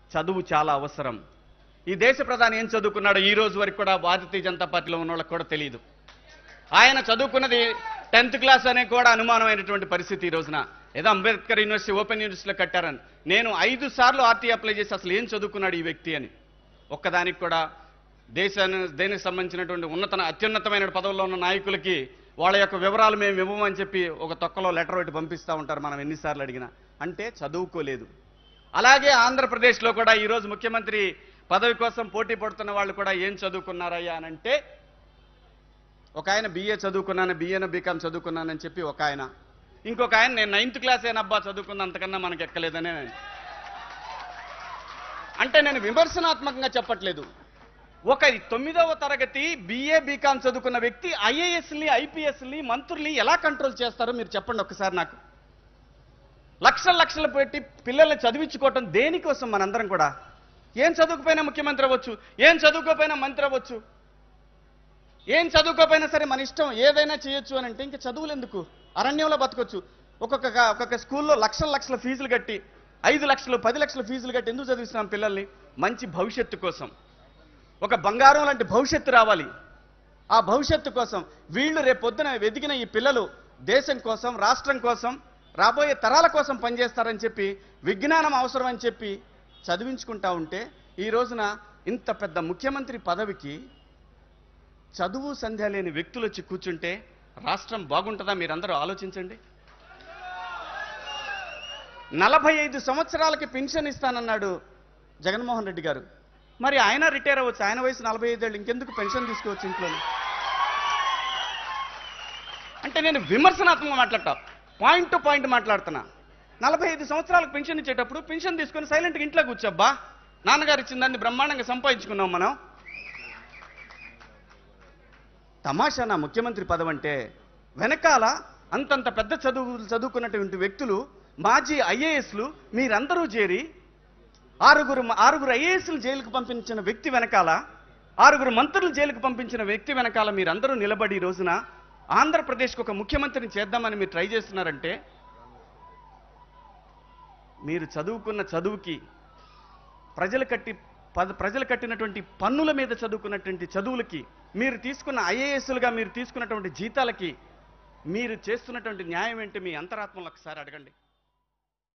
చదువు చాలా అవసరం ఈ దేశ ప్రధాని ఏం చదువుకున్నాడో ఈ రోజు వరకు కూడా భారతీయ జనతా పార్టీలో ఉన్న వాళ్ళకి కూడా తెలియదు ఆయన చదువుకున్నది టెన్త్ క్లాస్ అనే కూడా అనుమానమైనటువంటి పరిస్థితి ఈ రోజున ఏదో అంబేద్కర్ యూనివర్సిటీ ఓపెన్ యూనివర్సిటీలో కట్టారని నేను ఐదు సార్లు ఆర్టీ అప్లై చేసి అసలు ఏం చదువుకున్నాడు ఈ వ్యక్తి అని ఒక్కదానికి కూడా దేశాన్ని దేనికి సంబంధించినటువంటి ఉన్నత అత్యున్నతమైన పదవుల్లో ఉన్న నాయకులకి వాళ్ళ యొక్క వివరాలు మేము ఇవ్వమని చెప్పి ఒక తొక్కలో లెటర్ పెట్టి పంపిస్తూ ఉంటారు మనం ఎన్నిసార్లు అడిగినా అంటే చదువుకోలేదు అలాగే ఆంధ్రప్రదేశ్లో కూడా ఈరోజు ముఖ్యమంత్రి పదవి కోసం పోటీ పడుతున్న వాళ్ళు కూడా ఏం చదువుకున్నారయ్యా అని అంటే ఒక ఆయన బిఏ చదువుకున్నాను బిఏను బీకామ్ చదువుకున్నానని చెప్పి ఒక ఆయన ఇంకొక ఆయన నేను నైన్త్ క్లాస్ అయినబ్బా చదువుకున్న అంతకన్నా మనకి ఎక్కలేదనే అంటే నేను విమర్శనాత్మకంగా చెప్పట్లేదు ఒక తొమ్మిదవ తరగతి బిఏ బీకామ్ చదువుకున్న వ్యక్తి ఐఏఎస్ని ఐపీఎస్ని మంత్రుల్ని ఎలా కంట్రోల్ చేస్తారో మీరు చెప్పండి ఒకసారి నాకు లక్షల లక్షలు పెట్టి పిల్లల్ని చదివించుకోవటం దేనికోసం మనందరం కూడా ఏం చదువుకుపోయినా ముఖ్యమంత్రి అవ్వచ్చు ఏం చదువుకోపోయినా మంత్రి అవ్వచ్చు ఏం చదువుకోపోయినా సరే మన ఇష్టం ఏదైనా చేయొచ్చు అని అంటే ఇంకా చదువులు ఎందుకు అరణ్యంలో బతకొచ్చు ఒక్కొక్క ఒక్కొక్క స్కూల్లో లక్షల లక్షల ఫీజులు కట్టి ఐదు లక్షలు పది లక్షల ఫీజులు కట్టి ఎందుకు చదివిస్తున్నాం పిల్లల్ని మంచి భవిష్యత్తు కోసం ఒక బంగారం లాంటి భవిష్యత్తు రావాలి ఆ భవిష్యత్తు కోసం వీళ్ళు రేపొద్దున వెదిగిన ఈ పిల్లలు దేశం కోసం రాష్ట్రం కోసం రాబోయే తరాల కోసం పనిచేస్తారని చెప్పి విజ్ఞానం అవసరం అని చెప్పి చదివించుకుంటా ఉంటే ఈ రోజున ఇంత పెద్ద ముఖ్యమంత్రి పదవికి చదువు సంధ్య లేని వ్యక్తులు వచ్చి కూర్చుంటే రాష్ట్రం బాగుంటుందా మీరందరూ ఆలోచించండి నలభై ఐదు సంవత్సరాలకి పెన్షన్ ఇస్తానన్నాడు జగన్మోహన్ రెడ్డి గారు మరి ఆయన రిటైర్ అవ్వచ్చు ఆయన వయసు నలభై ఐదేళ్ళు ఇంకెందుకు పెన్షన్ తీసుకోవచ్చు ఇంట్లో అంటే నేను విమర్శనాత్మకంగా మాట్లాడతా పాయింట్ టు పాయింట్ మాట్లాడుతున్నా నలభై ఐదు సంవత్సరాలకు పెన్షన్ ఇచ్చేటప్పుడు పెన్షన్ తీసుకొని సైలెంట్గా ఇంట్లో కూర్చోబ్బా నాన్నగారు ఇచ్చిన దాన్ని బ్రహ్మాండంగా సంపాదించుకున్నాం మనం తమాషా నా ముఖ్యమంత్రి పదవి అంటే వెనకాల అంతంత పెద్ద చదువులు చదువుకున్నటువంటి వ్యక్తులు మాజీ ఐఏఎస్లు మీరందరూ చేరి ఆరుగురు ఆరుగురు ఐఏఎస్లు జైలుకు పంపించిన వ్యక్తి వెనకాల ఆరుగురు మంత్రులు జైలుకు పంపించిన వ్యక్తి వెనకాల మీరందరూ నిలబడి ఈ రోజున ఆంధ్రప్రదేశ్కి ఒక ముఖ్యమంత్రిని చేద్దామని మీరు ట్రై చేస్తున్నారంటే మీరు చదువుకున్న చదువుకి ప్రజలు కట్టి పద ప్రజలు కట్టినటువంటి పన్నుల మీద చదువుకున్నటువంటి చదువులకి మీరు తీసుకున్న ఐఏఎస్లుగా మీరు తీసుకున్నటువంటి జీతాలకి మీరు చేస్తున్నటువంటి న్యాయం ఏంటి మీ అంతరాత్మలు ఒకసారి అడగండి